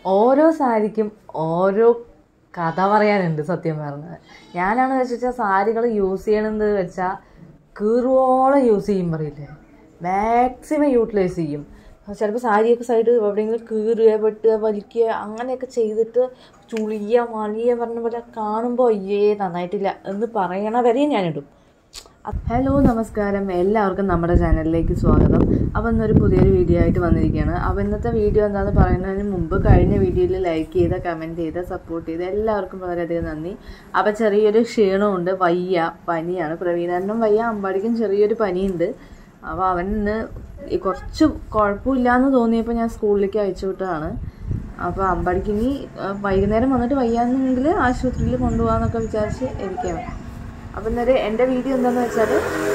ഓരോ സാരിക്കും ഓരോ കഥ പറയാനുണ്ട് സത്യം പറഞ്ഞത് ഞാനാണ് വെച്ചാൽ സാരികൾ യൂസ് ചെയ്യണമെന്ന് വെച്ചാൽ കീറുവോളം യൂസ് ചെയ്യും പറയില്ലേ മാക്സിമം യൂട്ടിലൈസ് ചെയ്യും ചിലപ്പോൾ സാരിയൊക്കെ സൈഡ് എവിടെയെങ്കിലും കീറുക വെട്ടുക വലിക്കുക അങ്ങനെയൊക്കെ ചെയ്തിട്ട് ചുളിയ മളിയ പറഞ്ഞ പോലെ കാണുമ്പോൾ അയ്യേ നന്നായിട്ടില്ല എന്ന് പറയണ വരെയും ഞാനിടും ഹലോ നമസ്കാരം എല്ലാവർക്കും നമ്മുടെ ചാനലിലേക്ക് സ്വാഗതം അപ്പോൾ ഇന്നൊരു പുതിയൊരു വീഡിയോ ആയിട്ട് വന്നിരിക്കുകയാണ് അപ്പോൾ ഇന്നത്തെ വീഡിയോ എന്താണെന്ന് പറയുന്നതിന് മുമ്പ് കഴിഞ്ഞ വീഡിയോയിൽ ലൈക്ക് ചെയ്ത കമൻറ്റ് ചെയ്ത സപ്പോർട്ട് ചെയ്ത എല്ലാവർക്കും വളരെയധികം നന്ദി അപ്പോൾ ചെറിയൊരു ക്ഷീണമുണ്ട് വയ്യ പനിയാണ് പ്രവീണനും വയ്യ അമ്പാടിക്കും ചെറിയൊരു പനിയുണ്ട് അപ്പോൾ അവൻ ഇന്ന് ഈ കുറച്ച് കുഴപ്പമില്ലാന്ന് തോന്നിയപ്പോൾ ഞാൻ സ്കൂളിലേക്ക് അയച്ചു വിട്ടതാണ് അപ്പോൾ അമ്പാടിക്ക് ഇനി ആ, വൈകുന്നേരം വന്നിട്ട് വയ്യാന്നെങ്കിൽ ആശുപത്രിയിൽ കൊണ്ടുപോകാമെന്നൊക്കെ വിചാരിച്ച് ഇരിക്കുകയാണ് അപ്പം ഇന്നൊരു എൻ്റെ വീഡിയോ എന്താണെന്ന് വെച്ചാൽ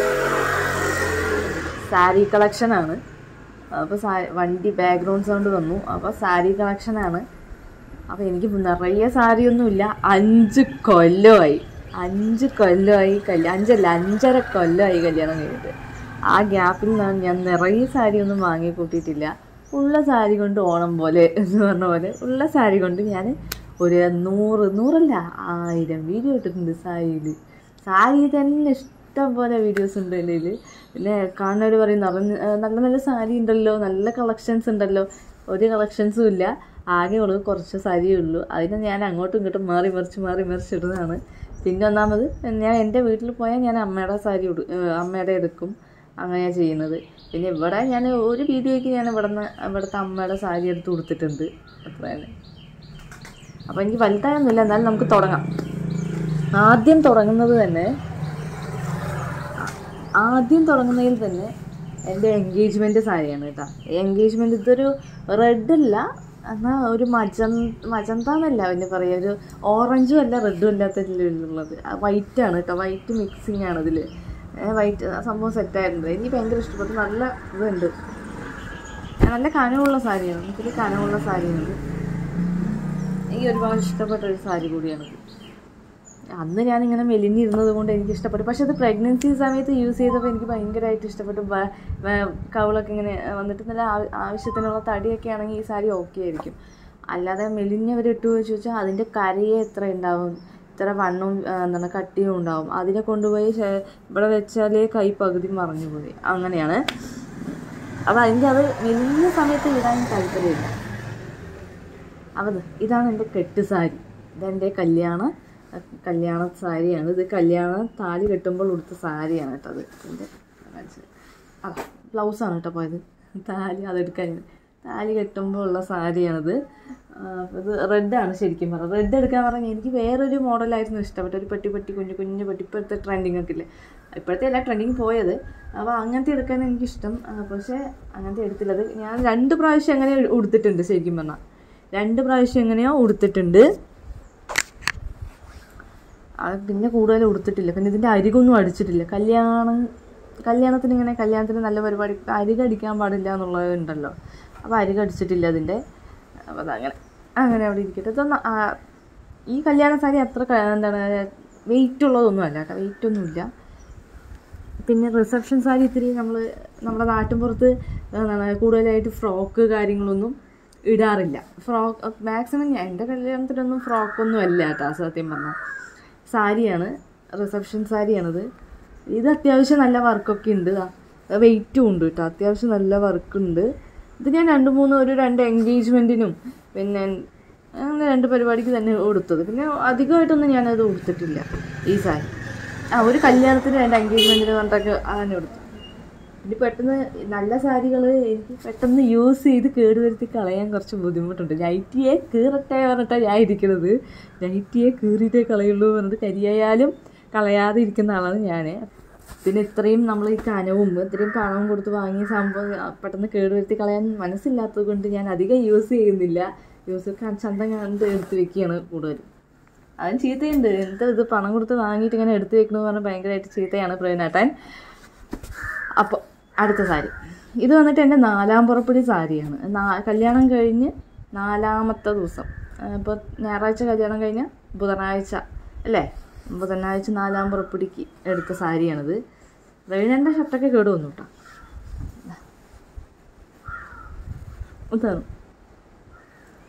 സാരി കളക്ഷനാണ് അപ്പോൾ സാ വണ്ടി ബാക്ക്ഗ്രൗണ്ട് സൗണ്ട് വന്നു അപ്പോൾ സാരി കളക്ഷനാണ് അപ്പോൾ എനിക്ക് നിറയെ സാരിയൊന്നുമില്ല അഞ്ച് കൊല്ലമായി അഞ്ച് കൊല്ലമായി കല്യാണം അഞ്ചല്ല അഞ്ചര കൊല്ലമായി കല്യാണം കഴിഞ്ഞിട്ട് ആ ഗ്യാപ്പിൽ നിന്നാണ് ഞാൻ നിറയെ സാരിയൊന്നും വാങ്ങി കൂട്ടിയിട്ടില്ല ഉള്ള സാരി കൊണ്ട് ഓണം പോലെ എന്ന് പറഞ്ഞ പോലെ ഉള്ള സാരി കൊണ്ട് ഞാൻ ഒരു നൂറ് നൂറല്ല ആയിരം വീഡിയോ ഇട്ടിട്ടുണ്ട് സാരിയിൽ സാരി തന്നെ ഇഷ്ടം പോലെ വീഡിയോസ് ഉണ്ട് എൻ്റെ കയ്യിൽ പിന്നെ കാണുന്നവർ പറയും നിറഞ്ഞ ആ, നല്ല നല്ല സാരി ഉണ്ടല്ലോ നല്ല കളക്ഷൻസ് ഉണ്ടല്ലോ ഒരു കളക്ഷൻസും ഇല്ല ആകെ ഉള്ളത് കുറച്ച് സാരിയേ ഉള്ളൂ അതിന് ഞാൻ അങ്ങോട്ടും ഇങ്ങോട്ടും മാറി മറിച്ച് മാറി മറിച്ച് ഇടുന്നതാണ് പിന്നെ ഒന്നാമത് ഞാൻ എൻ്റെ വീട്ടിൽ പോയാൽ ഞാൻ അമ്മയുടെ സാരി ഉടു ഏ, അമ്മയുടെ എടുക്കും അങ്ങനെയാണ് ചെയ്യുന്നത് പിന്നെ ഇവിടെ ഞാൻ ഒരു വീഡിയോയ്ക്ക് ഞാൻ ഇവിടെ നിന്ന് ഇവിടുത്തെ അമ്മയുടെ സാരി എടുത്ത് കൊടുത്തിട്ടുണ്ട് അത്ര തന്നെ അപ്പോൾ എനിക്ക് വലുതായൊന്നുമില്ല എന്നാലും നമുക്ക് തുടങ്ങാം ആദ്യം തുടങ്ങുന്നത് തന്നെ ആദ്യം തുടങ്ങുന്നതിൽ തന്നെ എൻ്റെ എൻഗേജ്മെൻറ്റ് സാരിയാണ് കേട്ടോ എൻഗേജ്മെൻറ്റ് ഇതൊരു റെഡ് അല്ല എന്നാൽ ഒരു മജൻ മജന്ത എന്നല്ല പിന്നെ പറയുക ഒരു ഓറഞ്ചും അല്ല റെഡും അല്ലാത്തതിലുള്ളത് വൈറ്റാണ് കേട്ടോ വൈറ്റ് മിക്സിങ് ആണ് ഇതിൽ വൈറ്റ് സംഭവം സെറ്റായിട്ടുണ്ട് എനിക്ക് ഭയങ്കര ഇഷ്ടപ്പെട്ടു നല്ല ഇതുണ്ട് നല്ല കനമുള്ള സാരിയാണ് എനിക്കൊരു കനമുള്ള സാരിയുണ്ട് എനിക്ക് ഒരുപാട് ഇഷ്ടപ്പെട്ട ഒരു സാരി കൂടിയാണിത് അന്ന് ഞാനിങ്ങനെ മെലിഞ്ഞിരുന്നത് കൊണ്ട് എനിക്ക് ഇഷ്ടപ്പെട്ടു പക്ഷെ അത് പ്രഗ്നൻസി സമയത്ത് യൂസ് ചെയ്തപ്പോൾ എനിക്ക് ഭയങ്കരമായിട്ട് ഇഷ്ടപ്പെട്ടു വ- വ- കവിളൊക്കെ ഇങ്ങനെ വന്നിട്ട് നല്ല ആ- ആവശ്യത്തിനുള്ള തടിയൊക്കെ ആണെങ്കിൽ ഈ സാരി ഓക്കെ ആയിരിക്കും അല്ലാതെ മെലിഞ്ഞവർ ഇട്ട് വെച്ച് വെച്ചാൽ അതിൻ്റെ കരയെ എത്ര ഉണ്ടാവും ഇത്ര വണ്ണവും ആ, എന്താണ് കട്ടിയും ഉണ്ടാവും അതിനെ കൊണ്ടുപോയി ശേ- ഇവിടെ വെച്ചാലേ കൈ പകുതി മറഞ്ഞു പോയി അങ്ങനെയാണ് അപ്പോൾ അതിൻ്റെ അത് മെലിഞ്ഞ സമയത്ത് ഇടാൻ താല്പര്യമില്ല അപ്പോൾ ദേ, ഇതാണ് എൻ്റെ കെട്ട് സാരി ഇതെൻ്റെ കല്യാണ കല്യാണ സാരിയാണ് ഇത് കല്യാണ താലി കെട്ടുമ്പോൾ ഉടുത്ത സാരിയാണ് കേട്ടോ അത് എൻ്റെ കാണിച്ചത്. ആ ബ്ലൗസാണ് കേട്ടോ പോയത് താലി അതെടുക്കാൻ താലി കെട്ടുമ്പോൾ ഉള്ള സാരിയാണിത് ആ, ഇത് റെഡാണ് ശരിക്കും പറഞ്ഞത് റെഡ് എടുക്കാൻ പറഞ്ഞാൽ എനിക്ക് വേറൊരു മോഡലായിരുന്നു ഇഷ്ടപ്പെട്ട ഒരു പെട്ടി പെട്ടി കുഞ്ഞു കുഞ്ഞു പെട്ടി ഇപ്പോഴത്തെ ട്രെൻഡിങ് ഒക്കെ ഇല്ലേ ഇപ്പോഴത്തെ അല്ല ട്രെൻഡിങ് പോയത് അപ്പോൾ അങ്ങനത്തെ എടുക്കാൻ എനിക്കിഷ്ടം ആ, പക്ഷേ അങ്ങനത്തെ എടുത്തില്ല അത് ഞാൻ രണ്ട് പ്രാവശ്യം അങ്ങനെ ഉടുത്തിട്ടുണ്ട് ശരിക്കും പറഞ്ഞാൽ രണ്ട് പ്രാവശ്യം എങ്ങനെയോ ഉടുത്തിട്ടുണ്ട് അത് പിന്നെ കൂടുതൽ ഉടുത്തിട്ടില്ല പിന്നെ ഇതിൻ്റെ അരികൊന്നും അടിച്ചിട്ടില്ല കല്യാണം കല്യാണത്തിന് ഇങ്ങനെ കല്യാണത്തിന് നല്ല പരിപാടി അരികടിക്കാൻ പാടില്ല എന്നുള്ളത് ഉണ്ടല്ലോ അപ്പോൾ അരികടിച്ചിട്ടില്ല അതിൻ്റെ അപ്പോൾ അതങ്ങനെ അങ്ങനെ അവിടെ ഇരിക്കട്ടെ ഇതൊന്നും ആ, ഈ കല്യാണ സാരി അത്ര ക- എന്താണ് വെയിറ്റ് ഉള്ളതൊന്നും അല്ല കേട്ടോ വെയിറ്റ് ഒന്നുമില്ല പിന്നെ റിസപ്ഷൻ സാരി ഇത്തിരി നമ്മൾ നമ്മുടെ നാട്ടിൻപുറത്ത് എന്താണ് കൂടുതലായിട്ട് ഫ്രോക്ക് കാര്യങ്ങളൊന്നും ഇടാറില്ല ഫ്രോക്ക് മാക്സിമം ഞാൻ എൻ്റെ കല്യാണത്തിനൊന്നും ഫ്രോക്കൊന്നും അല്ല കേട്ടോ സത്യം പറഞ്ഞാൽ സാരിയാണ് റിസപ്ഷൻ സാരിയാണിത് ഇത് അത്യാവശ്യം നല്ല വർക്കൊക്കെ ഉണ്ട് വെയിറ്റും ഉണ്ട് കേട്ടോ അത്യാവശ്യം നല്ല വർക്കുണ്ട് ഇത് ഞാൻ രണ്ട് മൂന്ന് ഒരു രണ്ട് എൻഗേജ്മെൻറ്റിനും പിന്നെ അങ്ങനെ രണ്ട് പരിപാടിക്ക് തന്നെ കൊടുത്തത് പിന്നെ അധികമായിട്ടൊന്നും ഞാനത് കൊടുത്തിട്ടില്ല ഈ സാരി ആ ഒരു കല്യാണത്തിന് രണ്ട് എൻഗേജ്മെൻറ്റിന് പറഞ്ഞിട്ടൊക്കെ അങ്ങനെ കൊടുത്തു ഇനി പെട്ടെന്ന് നല്ല സാരികൾ എനിക്ക് പെട്ടെന്ന് യൂസ് ചെയ്ത് കേടുവരുത്തി കളയാൻ കുറച്ച് ബുദ്ധിമുട്ടുണ്ട് നൈറ്റിയെ കീറട്ടെ പറഞ്ഞിട്ടാണ് ഞാൻ ഇരിക്കുന്നത് നൈറ്റിയെ കീറിയിട്ടേ കളയുള്ളൂ പറഞ്ഞിട്ട് കരിയായാലും കളയാതെ ഇരിക്കുന്ന ആളാണ് ഞാൻ പിന്നെ ഇത്രയും നമ്മൾ ഈ കനവും ഇത്രയും പണവും കൊടുത്ത് വാങ്ങിയ സംഭവം ആ, പെട്ടെന്ന് കേടുവരുത്തി കളയാൻ മനസ്സില്ലാത്തത് കൊണ്ട് ഞാൻ അധികം യൂസ് ചെയ്യുന്നില്ല യൂസ് ചന്തം കണ്ട് എടുത്ത് വെക്കുകയാണ് കൂടുതലും അവൻ ചീത്തയുണ്ട് എന്താ ഇത് പണം കൊടുത്ത് വാങ്ങിയിട്ട് ഇങ്ങനെ എടുത്തു വെക്കണമെന്ന് പറഞ്ഞാൽ ഭയങ്കരമായിട്ട് ചീത്തയാണ് പ്രവീണേട്ടൻ അപ്പോൾ അടുത്ത സാരി ഇത് വന്നിട്ട് എൻ്റെ നാലാം പുറപ്പടി സാരിയാണ് നാ- കല്യാണം കഴിഞ്ഞ് നാലാമത്തെ ദിവസം ഇപ്പോൾ ഞായറാഴ്ച കല്യാണം കഴിഞ്ഞ ബുധനാഴ്ച അല്ലേ ബുധനാഴ്ച നാലാം പുറപ്പടിക്ക് എടുത്ത സാരിയാണിത് പ്രവീണൻ്റെ ഷർട്ടൊക്കെ കേട് വന്നു കേട്ടോ ഇതാണ്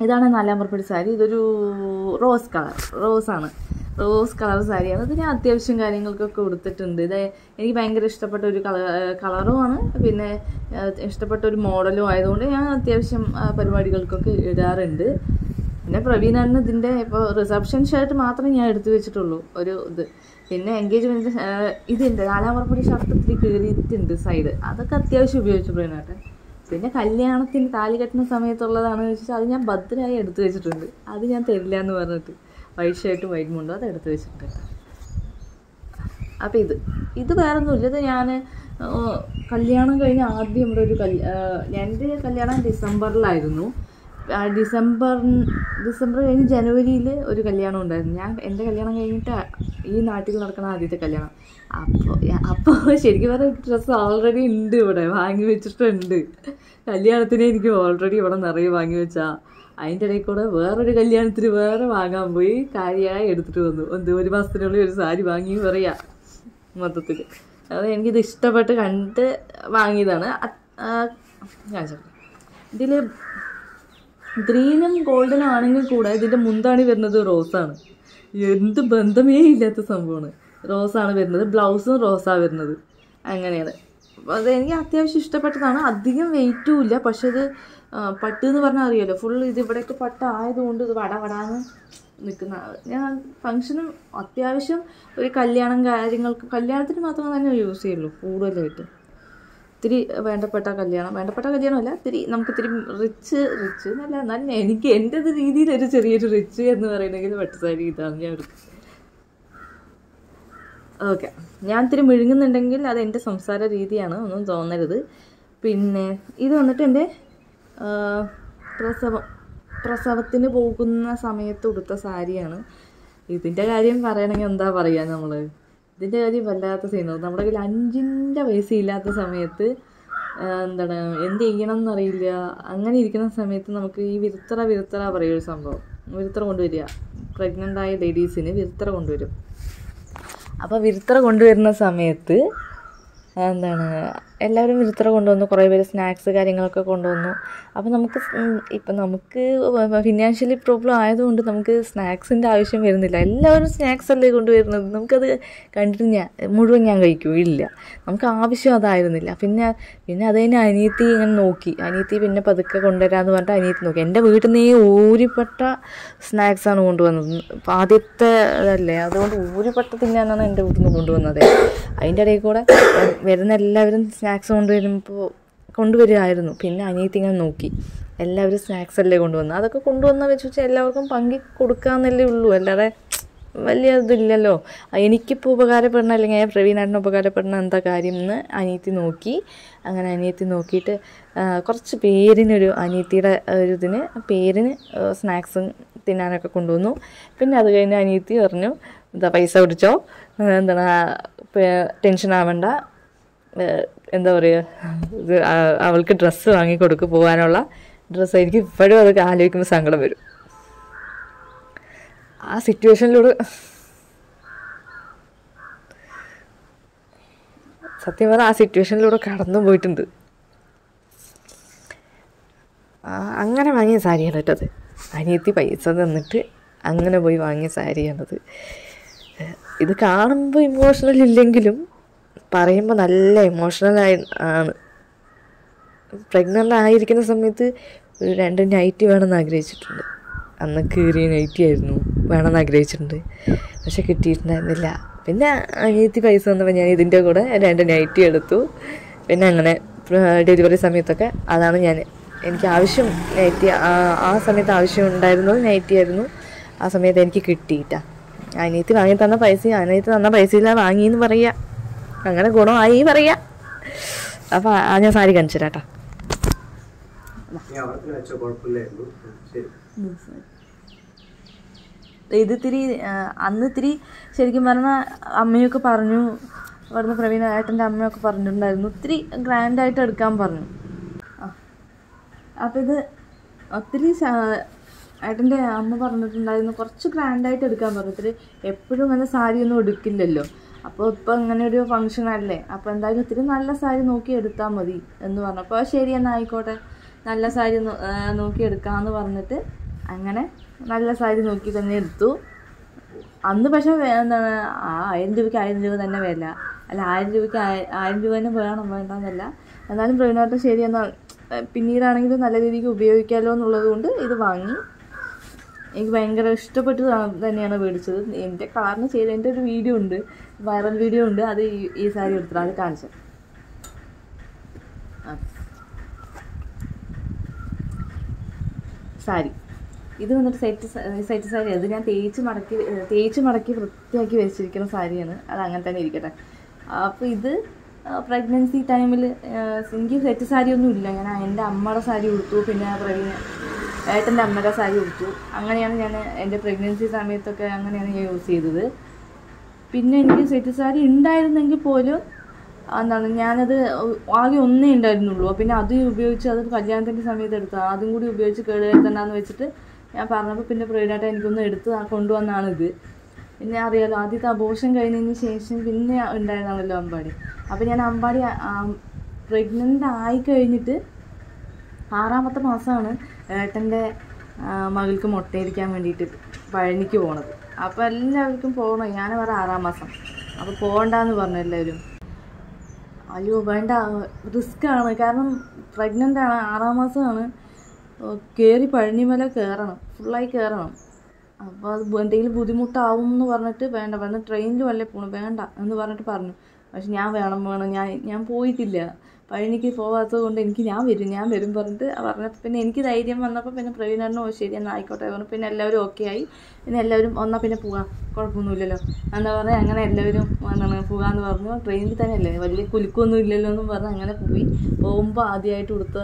ഇതാണ് നാലാം പുറപ്പടി സാരി ഇതൊരു റോസ് കളർ റോസാണ് റോസ് കളർ സാരിയാണ് ഇത് ഞാൻ അത്യാവശ്യം കാര്യങ്ങൾക്കൊക്കെ കൊടുത്തിട്ടുണ്ട് ഇത് എനിക്ക് ഭയങ്കര ഇഷ്ടപ്പെട്ട ഒരു കളർ കളറുമാണ് പിന്നെ ആ, ഇഷ്ടപ്പെട്ട ഒരു മോഡലും ആയതുകൊണ്ട് ഞാൻ അത്യാവശ്യം ആ, പരിപാടികൾക്കൊക്കെ ഇടാറുണ്ട് പിന്നെ പ്രവീണാണ് ഇതിൻ്റെ ഇപ്പോൾ റിസപ്ഷൻ ഷർട്ട് മാത്രമേ ഞാൻ എടുത്തു വെച്ചിട്ടുള്ളൂ ഒരു ഇത് പിന്നെ എൻഗേജ്മെൻറ്റ് ഇതുണ്ട് നാലാം പുറപ്പടി ഷർട്ട് ഇത്തിരി കീറിയിട്ടുണ്ട് സൈഡ് അതൊക്കെ അത്യാവശ്യം ഉപയോഗിച്ചു പ്രവീണാട്ടെ പിന്നെ കല്യാണത്തിന് താലി കെട്ടുന്ന സമയത്തുള്ളതാണെന്ന് വെച്ചാൽ അത് ഞാൻ ഭദ്രമായി എടുത്തു വെച്ചിട്ടുണ്ട് അത് ഞാൻ തരില്ല എന്ന് പറഞ്ഞിട്ട് വൈറ്റ് ഷർട്ടും വൈറ്റ് മുണ്ടും അത് എടുത്തു വെച്ചിട്ടുണ്ട് അപ്പം ഇത് ഇത് വേറെ ഒന്നുമില്ല ഇത് ഞാൻ കല്യാണം കഴിഞ്ഞ് ആദ്യം ഇവിടെ ഒരു കല്യാ എൻ്റെ കല്യാണം ഡിസംബറിലായിരുന്നു ആ ഡിസംബർ ഡിസംബർ കഴിഞ്ഞ് ജനുവരിയിൽ ഒരു കല്യാണം ഉണ്ടായിരുന്നു ഞാൻ എൻ്റെ കല്യാണം കഴിഞ്ഞിട്ട് ഈ നാട്ടിൽ നടക്കുന്ന ആദ്യത്തെ കല്യാണം അപ്പോൾ അപ്പോൾ ശരിക്കും പറഞ്ഞാൽ ഡ്രസ്സ് ഓൾറെഡി ഉണ്ട് ഇവിടെ വാങ്ങി വെച്ചിട്ടുണ്ട് കല്യാണത്തിന് എനിക്ക് ഓൾറെഡി ഇവിടെ നിറയെ വാങ്ങി വെച്ചാ അതിൻ്റെ ഇടയിൽ കൂടെ വേറൊരു കല്യാണത്തിന് വേറെ വാങ്ങാൻ പോയി കാര്യമായി എടുത്തിട്ട് വന്നു എന്ത് ഒരു മാസത്തിനുള്ളിൽ ഒരു സാരി വാങ്ങി പറയാ മൊത്തത്തിൽ അത് എനിക്കിത് ഇഷ്ടപ്പെട്ട് കണ്ട് വാങ്ങിയതാണ് ഇതിൽ ഗ്രീനും ഗോൾഡനും ആണെങ്കിൽ കൂടെ ഇതിൻ്റെ മുന്താണി വരുന്നത് റോസാണ് എന്ത് ബന്ധമേ ഇല്ലാത്ത സംഭവമാണ് റോസാണ് വരുന്നത് ബ്ലൗസും റോസാണ് വരുന്നത് അങ്ങനെയാണ് അപ്പോൾ അത് എനിക്ക് അത്യാവശ്യം ഇഷ്ടപ്പെട്ടതാണ് അധികം വെയിറ്റും ഇല്ല പക്ഷെ ഇത് ആ, പട്ട് എന്ന് പറഞ്ഞാൽ അറിയാലോ ഫുൾ ഇത് ഇവിടെയൊക്കെ പട്ട് ആയതുകൊണ്ട് ഇത് വട വടാന്ന് നിൽക്കുന്ന ഞാൻ ഫങ്ഷനും അത്യാവശ്യം ഒരു കല്യാണം കാര്യങ്ങൾക്ക് കല്യാണത്തിന് മാത്രമേ തന്നെ യൂസ് ചെയ്യുള്ളൂ കൂടുതലായിട്ട് ഇത്തിരി വേണ്ടപ്പെട്ട കല്യാണം വേണ്ടപ്പെട്ട കല്യാണമല്ല ഇത്തിരി നമുക്ക് ഇത്തിരി റിച്ച് റിച്ച് എന്നല്ല നല്ല എനിക്ക് എൻ്റെ ഒരു രീതിയിൽ ഒരു ചെറിയൊരു റിച്ച് എന്ന് പറയണമെങ്കിൽ പട്ടുസാരി ഇതാണ് ഞാൻ എടുക്കുന്നത് ഓക്കെ ഞാൻ ഇത്തിരി മിഴുങ്ങുന്നുണ്ടെങ്കിൽ അത് എൻ്റെ സംസാര രീതിയാണ് ഒന്നും തോന്നരുത് പിന്നെ ഇത് വന്നിട്ട് എൻ്റെ ആ, പ്രസവം പ്രസവത്തിന് പോകുന്ന സമയത്ത് ഉടുത്ത സാരിയാണ് ഇതിൻ്റെ കാര്യം പറയണമെങ്കിൽ എന്താ പറയുക നമ്മൾ ഇതിൻ്റെ കാര്യം വല്ലാത്ത സീനാണ് നമ്മുടെ കയ്യിൽ അഞ്ചിൻ്റെ പൈസ ഇല്ലാത്ത സമയത്ത് ആ, എന്താണ് എന്ത് ചെയ്യണം എന്നറിയില്ല അങ്ങനെ ഇരിക്കുന്ന സമയത്ത് നമുക്ക് ഈ വിരുത്തറ വിരുത്തറ പറയുന്ന സംഭവം വിരുത്തറ കൊണ്ടുവരിക പ്രഗ്നൻ്റ് ആയ ലേഡീസിന് വിരുത്തറ കൊണ്ടുവരും അപ്പോൾ വിരുത്തറ കൊണ്ടുവരുന്ന സമയത്ത് എന്താണ് എല്ലാവരും വിരുത്തറ കൊണ്ടുവന്നു കുറേ പേര് സ്നാക്സ് കാര്യങ്ങളൊക്കെ കൊണ്ടുവന്നു അപ്പോൾ നമുക്ക് ഇപ്പം നമുക്ക് ഫിനാൻഷ്യലി പ്രോബ്ലം ആയതുകൊണ്ട് നമുക്ക് സ്നാക്സിൻ്റെ ആവശ്യം വരുന്നില്ല എല്ലാവരും സ്നാക്സ് അല്ലേ കൊണ്ടുവരുന്നത് നമുക്കത് കണ്ടിട്ട് ഞാൻ മുഴുവൻ ഞാൻ കഴിക്കുകയില്ല നമുക്ക് ആവശ്യം അതായിരുന്നില്ല പിന്നെ പിന്നെ അത് കഴിഞ്ഞ് അനിയത്തി ഇങ്ങനെ നോക്കി അനിയത്തി പിന്നെ പതുക്കെ കൊണ്ടുവരാമെന്ന് പറഞ്ഞിട്ട് അനിയത്തി നോക്കി എൻ്റെ വീട്ടിൽ നിന്ന് ഈ ഊരിപ്പെട്ട സ്നാക്സാണ് കൊണ്ടുവന്നത് അപ്പോൾ ആദ്യത്തെ ഇതല്ലേ അതുകൊണ്ട് ഊരിപ്പെട്ട തിന്നാനാണ് എൻ്റെ വീട്ടിൽ നിന്ന് കൊണ്ടുവന്നത് അതിൻ്റെ ഇടയിൽ കൂടെ വരുന്ന എല്ലാവരും സ്നാക്സ് കൊണ്ടുവരുമ്പോൾ കൊണ്ടുവരികയായിരുന്നു പിന്നെ അനിയത്തി ഇങ്ങനെ നോക്കി എല്ലാവരും സ്നാക്സ് അല്ലേ കൊണ്ടുവന്നത് അതൊക്കെ കൊണ്ടുവന്ന വെച്ച് വെച്ചാൽ എല്ലാവർക്കും പങ്കി കൊടുക്കാമെന്നല്ലേ ഉള്ളൂ അല്ലാതെ വലിയ ഇതില്ലല്ലോ എനിക്കിപ്പോൾ ഉപകാരപ്പെടണം അല്ലെങ്കിൽ ഞാൻ പ്രവീണാട്ടിന് ഉപകാരപ്പെടണം എന്താ കാര്യം എന്ന് അനിയത്തി നോക്കി അങ്ങനെ അനിയത്തി നോക്കിയിട്ട് ആ, കുറച്ച് പേരിനൊരു അനിയത്തിയുടെ ഒരു ഇതിന് പേരിന് സ്നാക്സും തിന്നാനൊക്കെ കൊണ്ടുവന്നു പിന്നെ അത് കഴിഞ്ഞ് അനിയത്തി പറഞ്ഞു എന്താ പൈസ പിടിച്ചോ ആ, എന്താണ് ടെൻഷൻ ആവണ്ട ഏ, എന്താ പറയുക ഇത് ആ- അവൾക്ക് ഡ്രസ്സ് വാങ്ങി കൊടുക്ക് പോകാനുള്ള ഡ്രസ്സ് എനിക്ക് ഇപ്പോഴും അതൊക്കെ ആലോചിക്കുമ്പോൾ സങ്കടം വരും ആ സിറ്റുവേഷനിലൂടെ സത്യം പറഞ്ഞാൽ ആ സിറ്റുവേഷനിലൂടെ കടന്നു പോയിട്ടുണ്ട് ആ, അങ്ങനെ വാങ്ങിയ സാരിയാണ് കേട്ടത് അനിയത്തി പൈസ തന്നിട്ട് അങ്ങനെ പോയി വാങ്ങിയ സാരിയാണത് ഇത് കാണുമ്പോൾ ഇമോഷണൽ ഇല്ലെങ്കിലും പറയുമ്പോൾ നല്ല ഇമോഷണലായി ആണ് പ്രഗ്നൻ്റ് ആയിരിക്കുന്ന സമയത്ത് ഒരു രണ്ട് നൈറ്റി വേണമെന്ന് ആഗ്രഹിച്ചിട്ടുണ്ട് അന്ന് കീറിയ നൈറ്റി ആയിരുന്നു വേണമെന്ന് ആഗ്രഹിച്ചിട്ടുണ്ട് പക്ഷെ കിട്ടിയിട്ടുണ്ടായിരുന്നില്ല പിന്നെ അനിയത്തി പൈസ വന്നപ്പോൾ ഞാൻ ഇതിൻ്റെ കൂടെ രണ്ട് നൈറ്റി എടുത്തു പിന്നെ അങ്ങനെ ഡെലിവറി സമയത്തൊക്കെ അതാണ് ഞാൻ എനിക്ക് ആവശ്യം നൈറ്റി ആ- ആ സമയത്ത് ആവശ്യം ഉണ്ടായിരുന്നത് നൈറ്റി ആയിരുന്നു ആ സമയത്ത് എനിക്ക് കിട്ടിയിട്ടാ അനിയത്തി വാങ്ങി തന്ന പൈസ അനിയത്തി തന്ന പൈസയില്ല വാങ്ങിയെന്ന് പറയാ അങ്ങനെ ഗുണമായി പറയാ അപ്പോൾ ആ ഞാൻ സാരി കാണിച്ചു തരാട്ടാ നീ അവർക്ക് വെച്ച കുഴപ്പമില്ലായിരുന്നു ശരി ഇത് ഇത്തിരി ആ, അന്ന് ഇത്തിരി ശരിക്കും പറഞ്ഞാൽ അമ്മയൊക്കെ പറഞ്ഞു ഇവിടുന്ന് പ്രവീണ ഏട്ടൻ്റെ അമ്മയൊക്കെ പറഞ്ഞിട്ടുണ്ടായിരുന്നു ഇത്തിരി ഗ്രാൻഡായിട്ട് എടുക്കാൻ പറഞ്ഞു ആ അപ്പം ഇത് ഒത്തിരി ശ- ഏട്ടൻ്റെ അമ്മ പറഞ്ഞിട്ടുണ്ടായിരുന്നു കുറച്ച് ഗ്രാൻഡായിട്ട് എടുക്കാൻ പറഞ്ഞു ഇത്തിരി എപ്പോഴും അങ്ങനെ സാരി ഒന്നും എടുക്കില്ലല്ലോ അപ്പോൾ ഇപ്പോൾ ഇങ്ങനെ ഒരു ഫങ്ഷൻ അല്ലേ അപ്പോൾ എന്തായാലും ഇത്തിരി നല്ല സാരി നോക്കി എടുത്താൽ മതി എന്ന് പറഞ്ഞപ്പോൾ ശരി എന്നാൽ ആയിക്കോട്ടെ നല്ല സാരി നോ- ആ, നോക്കി എടുക്കാമെന്ന് പറഞ്ഞിട്ട് അങ്ങനെ നല്ല സാരി നോക്കി തന്നെ എടുത്തു അന്ന് പക്ഷേ വേ- എന്താണ് ആ ആയിരം രൂപയ്ക്ക് ആയിരം രൂപ തന്നെ വില അല്ല ആയിരം രൂപയ്ക്ക് ആയി- ആയിരം രൂപ തന്നെ വേണം വേണ്ടെന്നല്ല എന്നാലും പ്രവീണായിട്ട് ശരി എന്നാൽ പിന്നീടാണെങ്കിലും നല്ല രീതിക്ക് ഉപയോഗിക്കാമല്ലോ എന്നുള്ളത് കൊണ്ട് ഇത് വാങ്ങി എനിക്ക് ഭയങ്കര ഇഷ്ടപ്പെട്ട് ത- തന്നെയാണ് മേടിച്ചത് എൻ്റെ കളറിന് ചെയ്ത് എൻ്റെ ഒരു വീഡിയോ ഉണ്ട് വൈറൽ വീഡിയോ ഉണ്ട് അത് ഈ ഈ സാരി എടുത്തിട്ട് അത് കാണിച്ചത് ആ. സാരി ഇത് വന്നിട്ട് സെറ്റ് സെറ്റ് സാരി അത് ഞാൻ തേച്ച് മടക്കി ഏഹ് തേച്ച് മടക്കി വൃത്തിയാക്കി വെച്ചിരിക്കുന്ന സാരിയാണ് അത് അങ്ങനെ തന്നെ ഇരിക്കട്ടെ അപ്പോൾ ഇത് പ്രഗ്നൻസി ടൈമിൽ എനിക്ക് സെറ്റ് സാരി ഒന്നും ഇല്ല ഞാൻ എൻ്റെ അമ്മയുടെ സാരി ഉടുത്തു പിന്നെ പ്രവീണ ഏട്ടൻ്റെ അമ്മയുടെ സാരി ഉടുത്തു അങ്ങനെയാണ് ഞാൻ എൻ്റെ പ്രഗ്നൻസി സമയത്തൊക്കെ അങ്ങനെയാണ് ഞാൻ യൂസ് ചെയ്തത് പിന്നെ എനിക്ക് സെറ്റ് സാരി ഉണ്ടായിരുന്നെങ്കിൽ പോലും എന്താണ് ഞാനത് ആകെ ഒന്നേ ഉണ്ടായിരുന്നുള്ളൂ പിന്നെ അത് ഉപയോഗിച്ച് അത് കല്യാണത്തിൻ്റെ സമയത്ത് എടുത്തു അതും കൂടി ഉപയോഗിച്ച് കേടുവരുത്തണ്ടെന്ന് വെച്ചിട്ട് ഞാൻ പറഞ്ഞപ്പോൾ പിന്നെ പ്രവീണായിട്ട് എനിക്കൊന്ന് എടുത്ത് ആ കൊണ്ടുവന്നാണിത് പിന്നെ അറിയാലോ ആദ്യത്തെ അബോഷൻ കഴിഞ്ഞതിന് ശേഷം പിന്നെ ഉണ്ടായതാണല്ലോ അമ്പാടി അപ്പോൾ ഞാൻ അമ്പാടി പ്രഗ്നൻ്റ് ആയി കഴിഞ്ഞിട്ട് ആറാമത്തെ മാസമാണ് ഏട്ടൻ്റെ മകൾക്ക് മുട്ടയിരിക്കാൻ വേണ്ടിയിട്ട് പഴനിക്ക് പോണത് അപ്പോൾ എല്ലാവർക്കും പോകണം ഞാൻ പറ ആറാം മാസം അപ്പോൾ പോകണ്ടെന്ന് പറഞ്ഞു എല്ലാവരും അയ്യോ വേണ്ട റിസ്ക് ആണ് കാരണം പ്രഗ്നൻ്റ് ആണ് ആറാം മാസമാണ് കയറി പഴനിമല കയറണം ഫുള്ളായി കയറണം അപ്പോൾ അത് ബു- എന്തെങ്കിലും ബുദ്ധിമുട്ടാവും എന്ന് പറഞ്ഞിട്ട് വേണ്ട വേണ്ട ട്രെയിനിൽ വല്ലേ പോകണം വേണ്ട എന്ന് പറഞ്ഞിട്ട് പറഞ്ഞു പക്ഷെ ഞാൻ വേണം വേണം ഞാൻ ഞാൻ പോയിട്ടില്ല പഴനിക്ക് പോകാത്തത് കൊണ്ട് എനിക്ക് ഞാൻ വരും ഞാൻ വരും പറഞ്ഞിട്ട് പറഞ്ഞപ്പോൾ പിന്നെ എനിക്ക് ധൈര്യം വന്നപ്പോൾ പിന്നെ പ്രവീണനോ ശരി എന്നാൽ ആയിക്കോട്ടെ പറഞ്ഞു പിന്നെ എല്ലാവരും ഓക്കെ ആയി പിന്നെ എല്ലാവരും ഒന്നാ പിന്നെ പോകാം കുഴപ്പമൊന്നുമില്ലല്ലോ എന്താ പറയുക അങ്ങനെ എല്ലാവരും എന്താണ് പോകാമെന്ന് പറഞ്ഞു ട്രെയിനിൽ തന്നെയല്ലേ വലിയ കുലുക്കൊന്നും ഇല്ലല്ലോ എന്നും പറഞ്ഞ് അങ്ങനെ പോയി പോകുമ്പോൾ ആദ്യമായിട്ട് ഉടുത്ത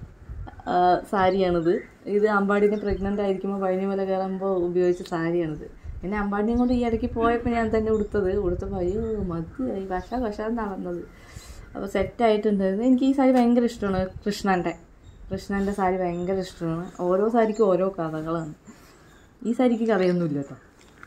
ആ, സാരിയാണിത് ഇത് അമ്പാടിനെ പ്രഗ്നൻ്റ് ആയിരിക്കുമ്പോൾ പഴനിമല കയറുമ്പോൾ ഉപയോഗിച്ച സാരിയാണിത് പിന്നെ അമ്പാടിനെയും കൊണ്ട് ഈ ഇടയ്ക്ക് പോയപ്പോൾ ഞാൻ തന്നെ ഉടുത്തത് ഉടുത്തപ്പോൾ അയ്യോ മതിയായി വശ വശ നടന്നത് അപ്പോൾ സെറ്റായിട്ടുണ്ടായിരുന്നു എനിക്ക് ഈ സാരി ഭയങ്കര ഇഷ്ടമാണ് കൃഷ്ണൻ്റെ കൃഷ്ണൻ്റെ സാരി ഭയങ്കര ഇഷ്ടമാണ് ഓരോ സാരിക്കും ഓരോ കഥകളാണ് ഈ സാരിക്ക് കഥയൊന്നുമില്ല കേട്ടോ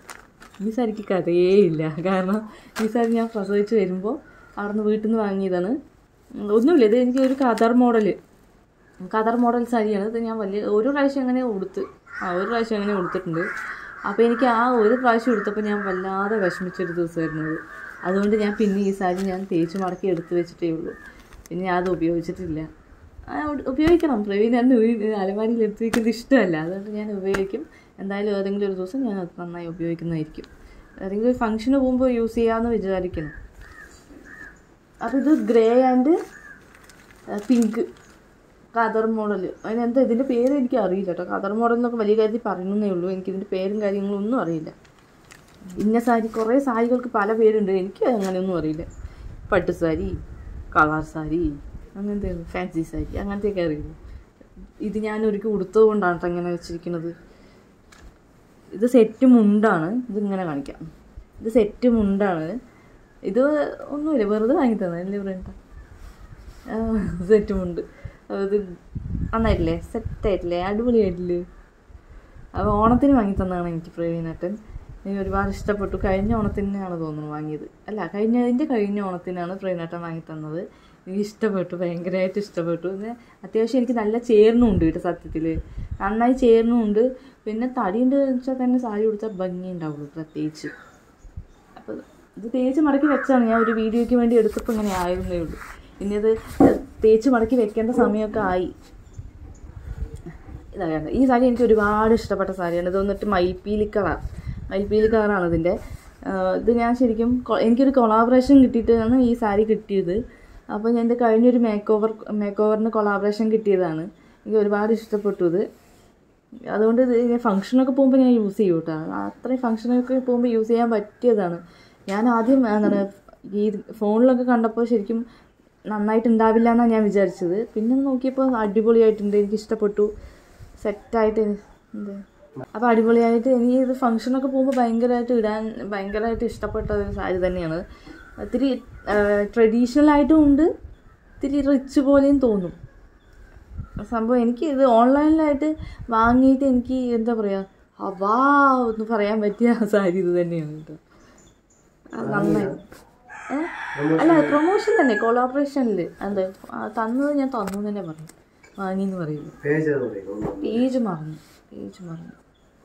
ഈ സാരിക്ക് കഥയേ ഇല്ല കാരണം ഈ സാരി ഞാൻ പ്രസവിച്ച് വരുമ്പോൾ അവിടുന്ന് വീട്ടിൽ നിന്ന് വാങ്ങിയതാണ് ഉം, ഒന്നുമില്ല ഇത് എനിക്ക് ഒരു കതർ മോഡല് കതർ മോഡൽ സാരിയാണ് ഇത് ഞാൻ വലിയ ഒരു പ്രാവശ്യം അങ്ങനെ ഉടുത്ത് ആ ഒരു പ്രാവശ്യം അങ്ങനെ ഉടുത്തിട്ടുണ്ട് അപ്പോൾ എനിക്ക് ആ ഒരു പ്രാവശ്യം എടുത്തപ്പോൾ ഞാൻ വല്ലാതെ വിഷമിച്ചൊരു ദിവസമായിരുന്നു അത് അതുകൊണ്ട് ഞാൻ പിന്നെ ഈ സാരി ഞാൻ തേച്ച് മടക്കി എടുത്ത് വെച്ചിട്ടേ ഉള്ളൂ പിന്നെ ഞാൻ അത് ഉപയോഗിച്ചിട്ടില്ല ആ, ഉ- ഉപയോഗിക്കണം പ്രവീൺ എന്നെ അലമാരിയിൽ എടുത്ത് വയ്ക്കുന്നത് ഇഷ്ടമല്ല അതുകൊണ്ട് ഞാൻ ഉപയോഗിക്കും എന്തായാലും ഏതെങ്കിലും ഒരു ദിവസം ഞാൻ അത് നന്നായി ഉപയോഗിക്കുന്നതായിരിക്കും ഏതെങ്കിലും ഒരു ഫംഗ്ഷന് പോകുമ്പോൾ യൂസ് ചെയ്യാമെന്ന് വിചാരിക്കണം അപ്പോൾ ഇത് ഗ്രേ ആൻഡ് പിങ്ക് കതർ മോഡൽ അതിനെന്താ ഇതിൻ്റെ പേര് എനിക്ക് അറിയില്ല കേട്ടോ കതർ മോഡൽ എന്നൊക്കെ വലിയ കാര്യത്തിൽ പറയുന്നേ ഉള്ളൂ എനിക്കിതിൻ്റെ പേരും കാര്യങ്ങളും ഒന്നും അറിയില്ല ഇന്ന സാരി കുറേ സാരികൾക്ക് പല പേരുണ്ട് എനിക്ക് അങ്ങനെയൊന്നും അറിയില്ല പട്ട് സാരി കളർ സാരി അങ്ങനത്തെ ഫാൻസി സാരി അങ്ങനത്തെയൊക്കെ അറിയുള്ളൂ ഇത് ഞാൻ ഒരിക്കൽ ഉടുത്തത് കൊണ്ടാണ് കേട്ടോ ഇങ്ങനെ വെച്ചിരിക്കുന്നത് ഇത് സെറ്റ് മുണ്ടാണ് ഇതിങ്ങനെ കാണിക്കാം ഇത് സെറ്റ് മുണ്ടാണ് ഇത് ഒന്നുമില്ല വെറുതെ വാങ്ങി തന്നെ പറയണ്ട സെറ്റ് മുണ്ട് അത് നന്നായിട്ടില്ലേ സെറ്റായിട്ടില്ലേ അടിപൊളിയായിട്ടില്ലേ അപ്പോൾ ഓണത്തിന് വാങ്ങി തന്നതാണ് എനിക്ക് പ്രവീണേട്ടൻ എനിക്ക് ഒരുപാട് ഇഷ്ടപ്പെട്ടു കഴിഞ്ഞ ഓണത്തിനാണ് തോന്നുന്നു വാങ്ങിയത് അല്ല കഴിഞ്ഞതിൻ്റെ കഴിഞ്ഞ ഓണത്തിനാണ് പ്രവീണേട്ടൻ വാങ്ങി തന്നത് എനിക്ക് ഇഷ്ടപ്പെട്ടു ഭയങ്കരമായിട്ട് ഇഷ്ടപ്പെട്ടു പിന്നെ അത്യാവശ്യം എനിക്ക് നല്ല ചേർന്നുണ്ട് കേട്ടോ സത്യത്തിൽ നന്നായി ചേർന്നുണ്ട് പിന്നെ തടിയുണ്ട് വെച്ചാൽ തന്നെ സാരി കൊടുത്താൽ ഭംഗി ഉണ്ടാവുള്ളൂ പ്രത്യേകിച്ച് അപ്പോൾ ഇത് തേച്ച് മടക്കി വെച്ചാണ് ഞാൻ ഒരു വീഡിയോയ്ക്ക് വേണ്ടി എടുത്തപ്പോൾ ഇങ്ങനെ ആയിരുന്നേ ഉള്ളൂ പിന്നെ ഇത് തേച്ച് മടക്കി വെക്കേണ്ട സമയമൊക്കെ ആയി ഇതാണ് ഈ സാരി എനിക്ക് ഒരുപാട് ഇഷ്ടപ്പെട്ട സാരിയാണ് ഇത് വന്നിട്ട് മയിൽപ്പീലി കളർ മയിൽപ്പീലി കളറാണ് ഇതിൻ്റെ ആഹ് ഇത് ഞാൻ ശരിക്കും കൊ- എനിക്കൊരു കൊളാബറേഷൻ കിട്ടിയിട്ടാണ് ഈ സാരി കിട്ടിയത് അപ്പോൾ ഞാൻ എൻ്റെ കഴിഞ്ഞൊരു മേക്ക് ഓവർ മേക്ക് ഓവറിന് കൊളാബറേഷൻ കിട്ടിയതാണ് എനിക്ക് ഒരുപാട് ഇഷ്ടപ്പെട്ടു ഇത് അതുകൊണ്ട് ഇത് ഞാൻ ഫംഗ്ഷനൊക്കെ പോകുമ്പോൾ ഞാൻ യൂസ് ചെയ്യും കേട്ടോ അത്രയും ഫംഗ്ഷനൊക്കെ പോകുമ്പോൾ യൂസ് ചെയ്യാൻ പറ്റിയതാണ് ഞാൻ ആദ്യം എന്താണ് ഈ ഫോണിലൊക്കെ കണ്ടപ്പോൾ ശരിക്കും നന്നായിട്ടുണ്ടാവില്ല എന്നാണ് ഞാൻ വിചാരിച്ചത് പിന്നെ നോക്കിയപ്പോൾ അടിപൊളിയായിട്ടുണ്ട് എനിക്ക് ഇഷ്ടപ്പെട്ടു സെറ്റായിട്ട് എന്ത് അപ്പോൾ അടിപൊളിയായിട്ട് എനിക്ക് ഇത് ഫംഗ്ഷനൊക്കെ പോകുമ്പോൾ ഭയങ്കരമായിട്ട് ഇടാൻ ഭയങ്കരമായിട്ട് ഇഷ്ടപ്പെട്ട ഒരു സാരി തന്നെയാണ് ഒത്തിരി ട്രഡീഷണൽ ആയിട്ടും ഉണ്ട് ഇത്തിരി റിച്ച് പോലെയും തോന്നും സംഭവം എനിക്ക് ഇത് ഓൺലൈനിലായിട്ട് വാങ്ങിയിട്ട് എനിക്ക് എന്താ പറയുക അവാ എന്ന് പറയാൻ പറ്റിയ സാരി ഇത് തന്നെയാണ് കേട്ടോ അത് നന്നായി ഏ? അല്ല പ്രൊമോഷൻ തന്നെ കൊളാബറേഷനിൽ എന്താ ആ, തന്നത് ഞാൻ തന്നു എന്ന് തന്നെ പറഞ്ഞു വാങ്ങിയെന്ന് പറയില്ല പേജ് എന്ന് പറയുന്നത് പേജ് മറന്നു ഏജ് മറന്നു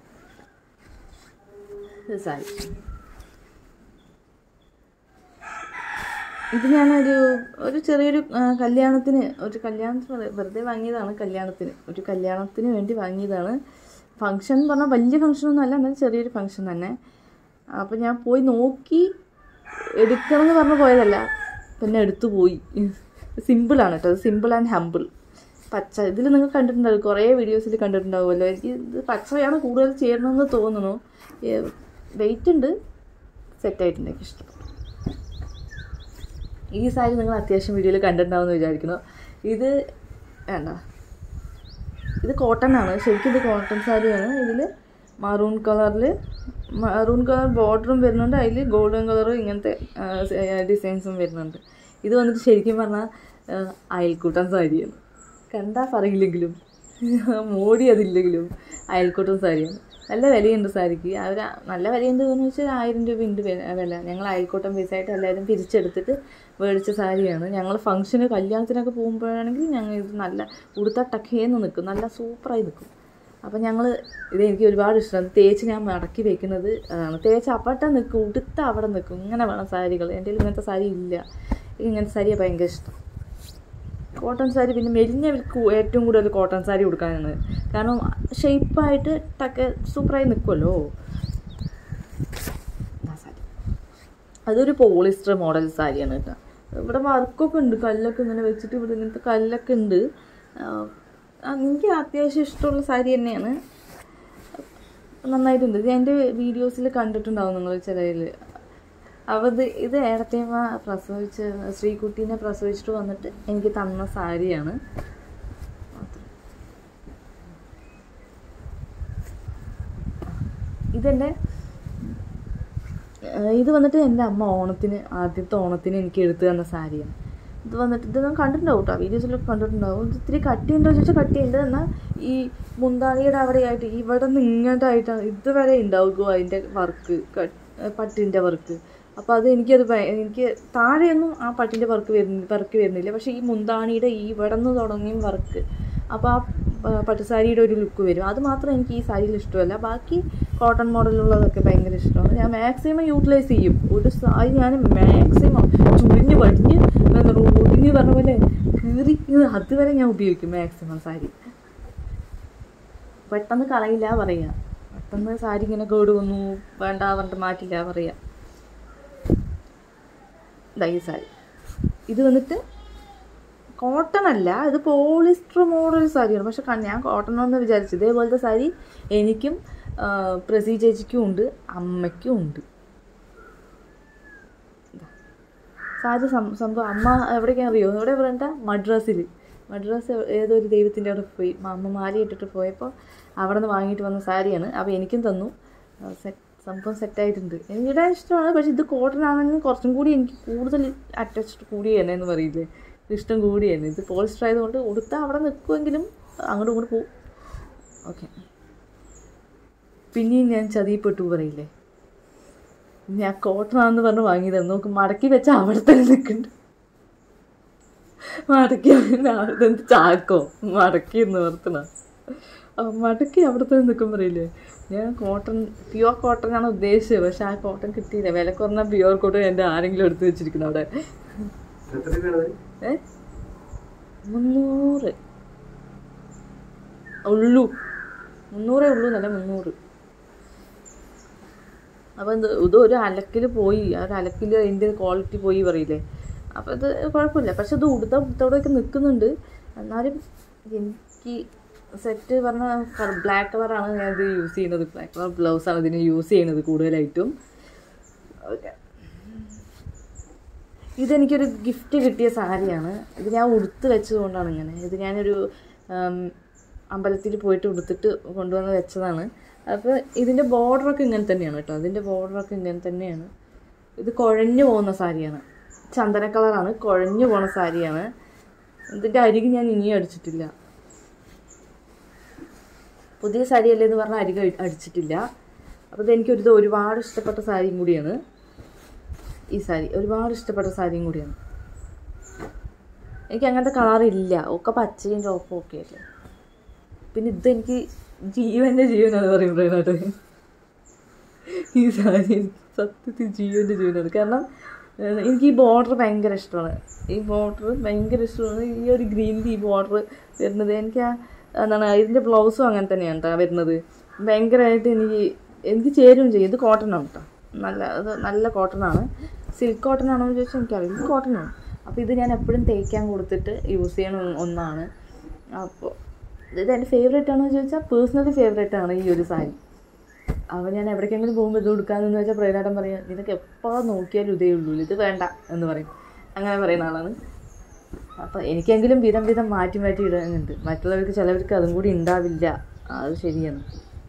ഇത് സാരി ഇത് ഞാനൊരു ഒരു ചെറിയൊരു ആ, കല്യാണത്തിന് ഒരു കല്യാണത്തിന് വെറു- വെറുതെ വാങ്ങിയതാണ് കല്യാണത്തിന് ഒരു കല്യാണത്തിന് വേണ്ടി വാങ്ങിയതാണ് ഫങ്ഷൻ എന്ന് പറഞ്ഞാൽ വലിയ ഫങ്ഷനൊന്നും അല്ല എന്നാലും ചെറിയൊരു ഫങ്ഷൻ തന്നെ അപ്പോൾ ഞാൻ പോയി നോക്കി എടുക്കണം എന്ന് പറഞ്ഞ് പോയതല്ല പിന്നെ എടുത്തു പോയി സിമ്പിളാണ് കേട്ടോ സിമ്പിൾ ആൻഡ് ഹമ്പിൾ പച്ച ഇതിൽ നിങ്ങൾ കണ്ടിട്ടുണ്ടാവും കുറേ വീഡിയോസിൽ കണ്ടിട്ടുണ്ടാവുമല്ലോ എനിക്ക് ഇത് പച്ചയാണ് കൂടുതൽ ചെയ്യണമെന്ന് തോന്നുന്നു വെയിറ്റ് ഉണ്ട് സെറ്റായിട്ടുണ്ട് എനിക്ക് ഇഷ്ടം ഈ സാരി നിങ്ങൾ അത്യാവശ്യം വീഡിയോയിൽ കണ്ടിട്ടുണ്ടാവുമെന്ന് വിചാരിക്കുന്നു ഇത് വേണ്ട ഇത് കോട്ടൺ ആണ് ശരിക്കും ഇത് കോട്ടൺ സാരിയാണ് ഇതിൽ മറൂൺ കളറിൽ മറൂൺ കളർ ബോർഡറും വരുന്നുണ്ട് അതിൽ ഗോൾഡൻ കളറും ഇങ്ങനത്തെ ഡിസൈൻസും വരുന്നുണ്ട് ഇത് വന്നിട്ട് ശരിക്കും പറഞ്ഞാൽ അയൽക്കൂട്ടം സാരിയാണ് കണ്ടാൽ പറയില്ലെങ്കിലും മോടി അതില്ലെങ്കിലും അയൽക്കൂട്ടം സാരിയാണ് നല്ല വിലയുണ്ട് സാരിക്ക് അവർ നല്ല വിലയുണ്ട് എന്ന് വെച്ചാൽ ആയിരം രൂപ ഉണ്ട് വില വില ഞങ്ങൾ അയൽക്കൂട്ടം പൈസയായിട്ട് എല്ലാവരും പിരിച്ചെടുത്തിട്ട് മേടിച്ച സാരിയാണ് ഞങ്ങൾ ഫംഗ്ഷന് കല്യാണത്തിനൊക്കെ പോകുമ്പോഴാണെങ്കിൽ ഞങ്ങൾ ഇത് നല്ല ഉടുത്ത ടക്കേന്ന് നിൽക്കും നല്ല സൂപ്പറായി നിൽക്കും അപ്പം ഞങ്ങൾ ഇത് എനിക്ക് ഒരുപാട് ഇഷ്ടമാണ് തേച്ച് ഞാൻ മടക്കി വെക്കുന്നത് അതാണ് തേച്ച് അവിടെ നിൽക്കും ഉടുത്ത അവിടെ നിൽക്കും ഇങ്ങനെ വേണം സാരികൾ എൻ്റെ കയ്യിൽ ഇങ്ങനത്തെ സാരി ഇല്ല എനിക്ക് ഇങ്ങനത്തെ സാരിയാണ് ഭയങ്കര ഇഷ്ടം കോട്ടൺ സാരി പിന്നെ മെലിഞ്ഞവർക്ക് ഏറ്റവും കൂടുതൽ കോട്ടൺ സാരി കൊടുക്കാനാണ് കാരണം ഷേപ്പായിട്ട് ടക്ക് സൂപ്പറായി നിൽക്കുമല്ലോ ഇതാ സാരി അതൊരു പോളിസ്റ്റർ മോഡൽ സാരിയാണ് കേട്ടോ ഇവിടെ വർക്കൊക്കെ ഉണ്ട് കല്ലൊക്കെ ഇങ്ങനെ വെച്ചിട്ട് ഇവിടെ ഇങ്ങനത്തെ കല്ലൊക്കെ ഉണ്ട് ആഹ് എനിക്ക് അത്യാവശ്യം ഇഷ്ടമുള്ള സാരി തന്നെയാണ് നന്നായിട്ടുണ്ട് ഇത് എൻ്റെ വീഡിയോസിൽ കണ്ടിട്ടുണ്ടാവും നിങ്ങൾ ചിലതിൽ അപ്പോൾ ഇത് ഇത് ഏടത്തേമ്മ പ്രസവിച്ച് ശ്രീകുട്ടീനെ പ്രസവിച്ചിട്ട് വന്നിട്ട് എനിക്ക് തന്ന സാരിയാണ് ഇതെൻ്റെ ഏഹ് ഇത് വന്നിട്ട് എൻ്റെ അമ്മ ഓണത്തിന് ആദ്യത്തെ ഓണത്തിന് എനിക്ക് എടുത്തു തന്ന സാരിയാണ് ഇത് വന്നിട്ട് ഇത് ഞാൻ കണ്ടിട്ടുണ്ടാവും കേട്ടോ വീഡിയോസിലൊക്കെ കണ്ടിട്ടുണ്ടാവും ഇത് ഇത്തിരി കട്ടിയുണ്ടോ ചോദിച്ചാൽ കട്ടിയുണ്ട് എന്നാൽ ഈ മുന്താണിയുടെ അവിടെയായിട്ട് ഇവിടെ നിന്ന് ഇങ്ങോട്ടായിട്ടാണ് ഇതുവരെ ഉണ്ടാവുക അതിൻ്റെ വർക്ക് പട്ടിൻ്റെ വർക്ക് അപ്പോൾ അത് എനിക്കത് ഭയ- എനിക്ക് താഴെയൊന്നും ആ പട്ടിൻ്റെ വർക്ക് വരുന്ന വർക്ക് വരുന്നില്ല പക്ഷേ ഈ മുന്താണിയുടെ ഈ ഇവിടെ നിന്ന് തുടങ്ങിയും വർക്ക് അപ്പോൾ ആ പ- പട്ടുസാരിയുടെ ഒരു ലുക്ക് വരും അത് മാത്രം എനിക്ക് ഈ സാരിയിൽ ഇഷ്ടമല്ല ബാക്കി കോട്ടൺ മോഡലുള്ളതൊക്കെ ഭയങ്കര ഇഷ്ടമാണ് ഞാൻ മാക്സിമം യൂട്ടിലൈസ് ചെയ്യും ഒരു സാരി ഞാൻ മാക്സിമം ചുളിഞ്ഞ് വടിഞ്ഞ് എന്താ ഒടിഞ്ഞ് പറഞ്ഞ പോലെ കീറി അതുവരെ ഞാൻ ഉപയോഗിക്കും മാക്സിമം സാരി പെട്ടെന്ന് കളയില്ല പറയുക പെട്ടെന്ന് സാരി ഇങ്ങനെ കേട് വന്നു വേണ്ട പറഞ്ഞിട്ട് മാറ്റില്ല പറയുക ഇതാ ഈ സാരി ഇത് വന്നിട്ട് കോട്ടൺ അല്ല ഇത് പോളിസ്റ്റർ മോഡൽ സാരിയാണ് പക്ഷെ ക- ഞാൻ കോട്ടൺ എന്ന് വിചാരിച്ചു ഇതേപോലത്തെ സാരി എനിക്കും ആ, പ്രസി ചേച്ചിക്കും ഉണ്ട് അമ്മയ്ക്കും ഉണ്ട് ഇതാ. സാരി സം- സംഭവം അമ്മ എവിടേക്കാണ് അറിയോ എവിടെ പറയണ്ട മദ്രാസിൽ മദ്രാസ് ഏതോ ഒരു ദൈവത്തിൻ്റെ അവിടെ പോയി മ- അമ്മ മാല ഇട്ടിട്ട് പോയപ്പോൾ അവിടെ നിന്ന് വാങ്ങിയിട്ട് വന്ന സാരിയാണ് അപ്പോൾ എനിക്കും തന്നു സെറ്റ് സംഭവം സെറ്റായിട്ടുണ്ട് എനിക്ക് ഇടാൻ ഇഷ്ടമാണ് പക്ഷെ ഇത് കോട്ടൺ ആണെങ്കിൽ കുറച്ചും കൂടി എനിക്ക് കൂടുതൽ അറ്റാച്ച്ഡ് കൂടിയാണ് എന്ന് പറയില്ലേ ഇഷ്ടം കൂടിയാണ് ഇത് പോളിസ്റ്റർ ആയതുകൊണ്ട് ഉടുത്താൽ അവിടെ നിൽക്കുമെങ്കിലും അങ്ങോട്ടും ഇങ്ങോട്ട് പോവും ഓക്കെ പിന്നെയും ഞാൻ ചതിയപ്പെട്ടു പറയില്ലേ ഞാൻ കോട്ടൺ ആണെന്ന് പറഞ്ഞ് വാങ്ങിയതാണ് നോക്ക് മടക്കി വെച്ച അവിടെ തന്നെ നിൽക്കുന്നുണ്ട് മടക്കി അവിടുത്തെ ചാക്കോ മടക്കി എന്ന് ഓർത്തണ മടക്കി അവിടെ തന്നെ നിൽക്കും പറയില്ലേ ഞാൻ കോട്ടൺ പ്യുവർ കോട്ടൺ ആണ് ഉദ്ദേശിച്ചത് പക്ഷെ ആ കോട്ടൺ കിട്ടിയില്ല വില കുറഞ്ഞ പ്യുവർ കോട്ടൺ എൻ്റെ ആരെങ്കിലും എടുത്ത് വെച്ചിരിക്കണം അവിടെ എത്ര രൂപയാണത് ഏ മുന്നൂറ് ഉള്ളൂ മുന്നൂറേ ഉള്ളൂ എന്നല്ല മുന്നൂറ് അപ്പോൾ ഇത് ഇത് ഒരു അലക്കിൽ പോയി ആ ഒരു അലക്കിൽ അതിൻ്റെ ക്വാളിറ്റി പോയി പറയില്ലേ അപ്പോൾ ഇത് കുഴപ്പമില്ല പക്ഷെ ഇത് ഉടുത്ത ഉടുത്തോടെയൊക്കെ നിൽക്കുന്നുണ്ട് എന്നാലും എനിക്ക് സെറ്റ് പറഞ്ഞ ബ്ലാക്ക് കളറാണ് ഞാൻ ഇത് യൂസ് ചെയ്യുന്നത് ബ്ലാക്ക് കളർ ബ്ലൗസാണ് ഇതിന് യൂസ് ചെയ്യുന്നത് കൂടുതലായിട്ടും ഓക്കെ ഇതെനിക്കൊരു ഗിഫ്റ്റ് കിട്ടിയ സാരിയാണ് ഇത് ഞാൻ ഉടുത്ത് വെച്ചതുകൊണ്ടാണ് ഇങ്ങനെ ഇത് ഞാനൊരു അമ്പലത്തിൽ പോയിട്ട് ഉടുത്തിട്ട് കൊണ്ടുവന്ന് വെച്ചതാണ് അപ്പോൾ ഇതിൻ്റെ ബോർഡറൊക്കെ ഇങ്ങനെ തന്നെയാണ് കേട്ടോ അതിൻ്റെ ബോർഡറൊക്കെ ഇങ്ങനെ തന്നെയാണ് ഇത് കുഴഞ്ഞു പോകുന്ന സാരിയാണ് ചന്ദന കളറാണ് കുഴഞ്ഞു പോണ സാരിയാണ് ഇതിൻ്റെ അരികെ ഞാൻ ഇനിയും അടിച്ചിട്ടില്ല പുതിയ സാരിയല്ലേ എന്ന് പറഞ്ഞാൽ അരികെ അടി- അടിച്ചിട്ടില്ല അപ്പോൾ ഇതെനിക്കൊരു ഇത് ഒരുപാട് ഇഷ്ടപ്പെട്ട സാരിയും കൂടിയാണ് ഈ സാരി ഒരുപാട് ഇഷ്ടപ്പെട്ട സാരിയും കൂടിയാണ് എനിക്ക് അങ്ങനത്തെ കളറില്ല ഒക്കെ പച്ചയും ചുവപ്പും ഒക്കെ അല്ലേ പിന്നെ ഇതെനിക്ക് ജീവൻ്റെ ജീവനാണ് പറയും പ്രേനാട്ട് ഈ സാരി സത്യത്തിൽ ജീവൻ്റെ ജീവനാണ് കാരണം ഏഹ്, എനിക്ക് ഈ ബോർഡർ ഭയങ്കര ഇഷ്ടമാണ് ഈ ബോർഡർ ഭയങ്കര ഇഷ്ടമാണ് ഈ ഒരു ഗ്രീനിൽ ഈ ബോർഡർ വരുന്നത് എനിക്ക് ആ എന്താണ് ഇതിൻ്റെ ബ്ലൗസും അങ്ങനെ തന്നെയാണ് കേട്ടോ വരുന്നത് ഭയങ്കരമായിട്ട് എനിക്ക് എനിക്ക് ചേരും ചെയ്യും ഇത് കോട്ടൺ ആണ് കേട്ടോ നല്ല അത് നല്ല കോട്ടൺ ആണ് സിൽക്ക് കോട്ടൺ ആണോ എന്ന് ചോദിച്ചാൽ എനിക്കറിയില്ല ഇത് കോട്ടൺ ആണ് അപ്പോൾ ഇത് ഞാൻ എപ്പോഴും തേക്കാൻ കൊടുത്തിട്ട് യൂസ് ചെയ്യണ ഒന്നാണ് അപ്പോൾ ഇത് എൻ്റെ ഫേവറേറ്റ് ആണോ എന്ന് ചോദിച്ചാൽ പേഴ്സണലി ഫേവറേറ്റ് ആണ് ഈ ഒരു സാരി അപ്പോൾ ഞാൻ എവിടേക്കെങ്കിലും പോകുമ്പോൾ ഇത് കൊടുക്കാമെന്ന് വെച്ചാൽ പ്രേരാട്ടം പറയാം നിനക്ക് എപ്പോൾ നോക്കിയാലും ഇതേ ഉള്ളൂ ഇത് വേണ്ട എന്ന് പറയും അങ്ങനെ പറയുന്ന ആളാണ് അപ്പോൾ എനിക്കെങ്കിലും വിധം വിധം മാറ്റി മാറ്റി ഇടാനുണ്ട് മറ്റുള്ളവർക്ക് ചിലവർക്ക് അതും കൂടി ഉണ്ടാവില്ല അത് ശരിയാണ്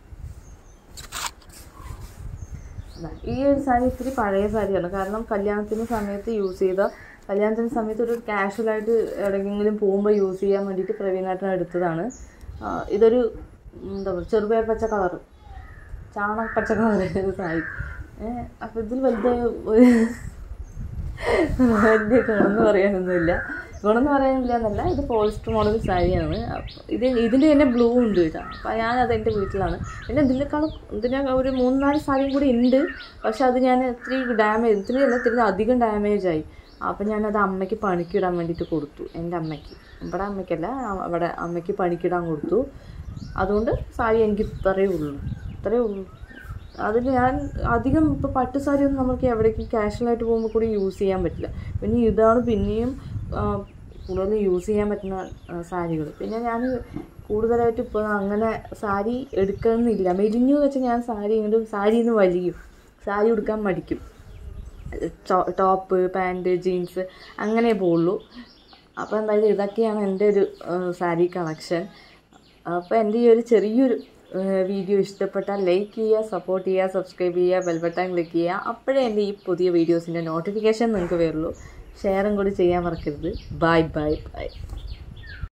അതാ, ഈ ഒരു സാരി ഇത്തിരി പഴയ സാരിയാണ് കാരണം കല്യാണത്തിന് സമയത്ത് യൂസ് ചെയ്ത കല്യാണത്തിന് സമയത്ത് ഒരു കാഷ്വലായിട്ട് എവിടെയെങ്കിലും പോകുമ്പോൾ യൂസ് ചെയ്യാൻ വേണ്ടിയിട്ട് പ്രവീണാട്ടൻ എടുത്തതാണ് ആ, ഇതൊരു എന്താ പറയുക ചെറുപയർ പച്ച കളറ് ചാണക പച്ച കളറ് സാരി ഏഹ് അപ്പോൾ ഇതിൽ വലുതായ ഒരു വലിയ ഗുണമെന്ന് പറയാനൊന്നുമില്ല ഗുണമെന്ന് പറയാനില്ല എന്നല്ല ഇത് പോളിസ്റ്റർ മോഡൽ സാരിയാണ് അപ്പോൾ ഇത് ഇതിൻ്റെ തന്നെ ബ്ലൂ ഉണ്ട് കേട്ടോ അപ്പോൾ ഞാനത് എൻ്റെ വീട്ടിലാണ് പിന്നെ ഇതിനേക്കാളും ഇതിന് ഒരു മൂന്ന് നാല് സാരിയും കൂടി ഉണ്ട് പക്ഷെ അത് ഞാൻ ഇത്തിരി ഡാമേജ് ഇത്തിരി അല്ല ഇത്തിരി അധികം ഡാമേജ് ആയി അപ്പം ഞാനത് അമ്മയ്ക്ക് പണിക്കിടാൻ വേണ്ടിയിട്ട് കൊടുത്തു എൻ്റെ അമ്മയ്ക്ക് ഇവിടെ അമ്മയ്ക്കല്ല അ- അവിടെ അമ്മയ്ക്ക് പണിക്കിടാൻ കൊടുത്തു അതുകൊണ്ട് സാരി എനിക്ക് ഇത്രയേ ഉള്ളൂ ഇത്രയേ ഉള്ളൂ അതിന് ഞാൻ അധികം ഇപ്പോൾ പട്ട് സാരി ഒന്നും നമുക്ക് എവിടേക്കും കാഷ്വലായിട്ട് പോകുമ്പോൾ കൂടി യൂസ് ചെയ്യാൻ പറ്റില്ല പിന്നെ ഇതാണ് പിന്നെയും ആ, കൂടുതൽ യൂസ് ചെയ്യാൻ പറ്റുന്ന സാരികൾ പിന്നെ ഞാൻ കൂടുതലായിട്ട് ഇപ്പോൾ അങ്ങനെ സാരി എടുക്കണമെന്നില്ല മെലിഞ്ഞു വെച്ച് ഞാൻ സാരി ഇങ്ങോട്ട് സാരിയിൽ നിന്ന് വലിയും സാരി ഉടുക്കാൻ മടിക്കും ടോ- ടോപ്പ് പാൻറ് ജീൻസ് അങ്ങനെ പോവുള്ളൂ അപ്പോൾ എന്തായാലും ഇതൊക്കെയാണ് എൻ്റെ ഒരു ആ, സാരി കളക്ഷൻ അപ്പോൾ എൻ്റെ ഈ ഒരു ചെറിയൊരു ആ, വീഡിയോ ഇഷ്ടപ്പെട്ടാൽ ലൈക്ക് ചെയ്യുക സപ്പോർട്ട് ചെയ്യുക സബ്സ്ക്രൈബ് ചെയ്യുക ബെൽ ബട്ടൺ ക്ലിക്ക് ചെയ്യുക അപ്പോഴേ എൻ്റെ ഈ പുതിയ വീഡിയോസിൻ്റെ നോട്ടിഫിക്കേഷൻ നിങ്ങൾക്ക് വരുള്ളൂ ഷെയറും കൂടി ചെയ്യാൻ മറക്കരുത് ബൈ ബൈ ബൈ